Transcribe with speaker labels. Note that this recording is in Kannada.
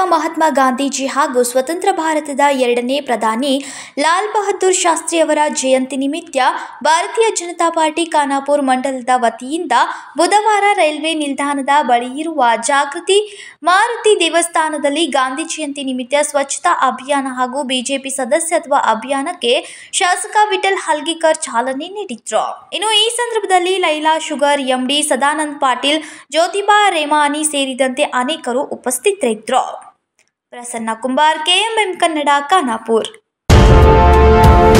Speaker 1: ಮಹಾತ್ಮ ಗಾಂಧೀಜಿ ಹಾಗೂ ಸ್ವತಂತ್ರ ಭಾರತದ ಎರಡನೇ ಪ್ರಧಾನಿ ಲಾಲ್ ಬಹದ್ದೂರ್ ಶಾಸ್ತ್ರಿ ಅವರ ಜಯಂತಿ ನಿಮಿತ್ತ ಭಾರತೀಯ ಜನತಾ ಪಾರ್ಟಿ ಖಾನಾಪುರ ಮಂಡಲದ ವತಿಯಿಂದ ಬುಧವಾರ ರೈಲ್ವೆ ನಿಲ್ದಾಣದ ಬಳಿ ಇರುವ ಜಾಗೃತಿ ಮಾರುತಿ ದೇವಸ್ಥಾನದಲ್ಲಿ ಗಾಂಧಿ ಜಯಂತಿ ನಿಮಿತ್ತ ಸ್ವಚ್ಛತಾ ಅಭಿಯಾನ ಹಾಗೂ ಬಿಜೆಪಿ ಸದಸ್ಯತ್ವ ಅಭಿಯಾನಕ್ಕೆ ಶಾಸಕ ವಿಠಲ್ ಹಲ್ಗಿಕರ್ ಚಾಲನೆ ನೀಡಿದ್ರು ಇನ್ನು ಈ ಸಂದರ್ಭದಲ್ಲಿ ಲೈಲಾ ಶುಗರ್ ಎಂಡಿ ಸದಾನಂದ್ ಪಾಟೀಲ್ ಜ್ಯೋತಿಬಾ ರೇಮಾನಿ ಸೇರಿದಂತೆ ಅನೇಕರು ಉಪಸ್ಥಿತರಿದ್ದರು ಪ್ರಸನ್ನ ಕುಂಬಾರ್ ಕೆಎಂಎಂ ಕನ್ನಡ ಖಾನಾಪುರ್